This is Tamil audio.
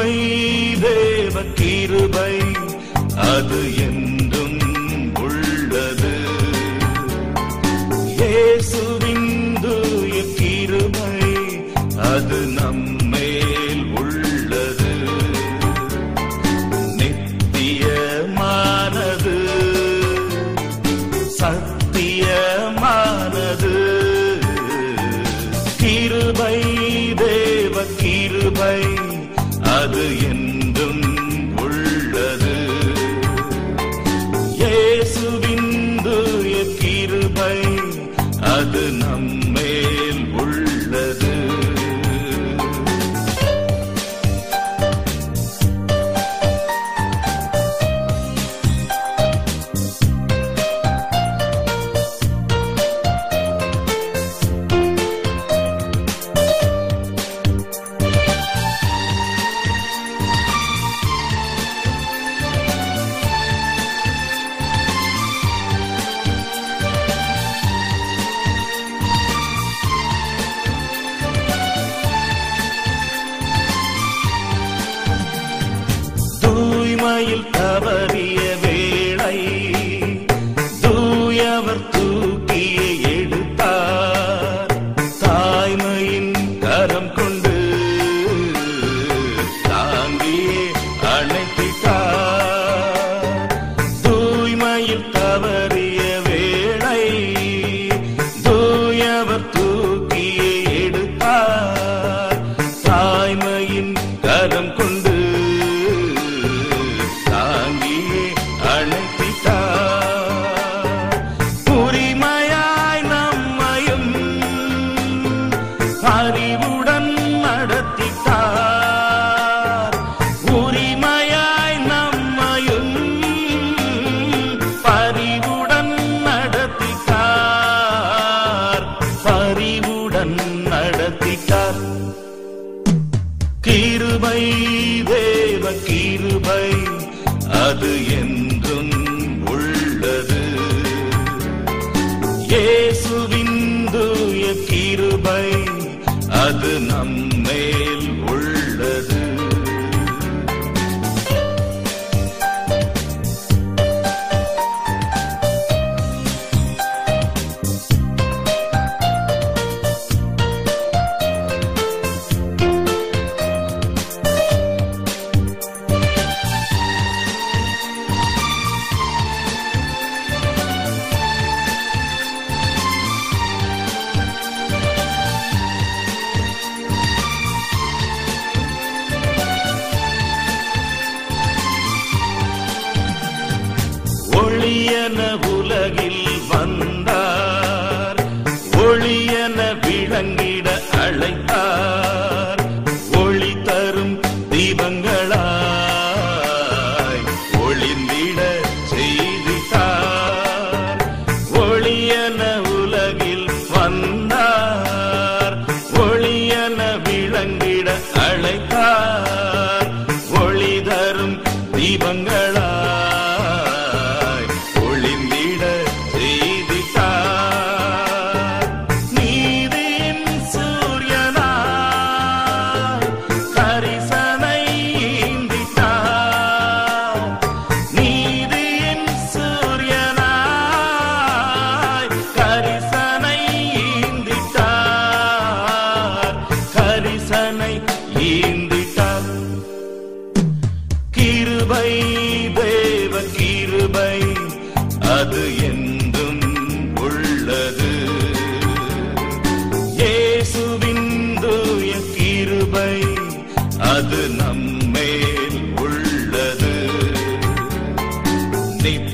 கிருபை தேவ கிருபை அது என்றும் உள்ளது இயேசுவின் தூய கிருபை அது நம்மேல் உள்ளது நித்தியமானது சத்தியமானது கிருபை தேவ கிருபை அது என்றும் உள்ளது இயேசுவின் தூய கிருபை அது நம்மேல் உள்ளது தூய்மையில் தவறிய வேளை தூயவர் தூக்கிய எடுத்தார் தாய்மையின் கரம் கொண்டு தாங்கியே அணைத்திட்டார் தூய்மையில் தவறிய வேளை தூயவர் தூக்கிய எடுத்தார் தாய்மையின் கரம் கொண்டு தாங்கியே அணைத்திட்டார் உரிமையாய் நம்மையும் அறிவுடன் நடத்திட்டார் உரிமையாய் நம்மையும் பரிவுடன் நடத்திட்டார் பரிவுடன் நடத்திட்டார் கிருபை தேவ கிருபை அது என்றும் உள்ளது இயேசுவின் தூய கிருபை அது நம்மேல் உள்ளது ஒளியன உலகில் வந்தார் ஒளியன விளங்கிட அழைத்தார் ஒளி தரும் தீபங்களாய் ஒளிந்திட செய்திட்டார் ஒளியன உலகில் வந்தார் ஒளியன விளங்கிட அழைத்தார் ஒளி தரும் தீபங்களாய் ஒளிந்திட செய்திட்டார் நீதியின் சூரியனாய் கரிசனை ஈந்திட்டார் நீதியின் சூரியனாய் கரிசனை ஈந்திட்டார் கரிசனை ஈந்திட்டார் கிருபை தேவ கிருபை அது என்றும் உள்ளது இயேசுவின் தூய கிருபை அது நம்மேல் உள்ளது நித்திய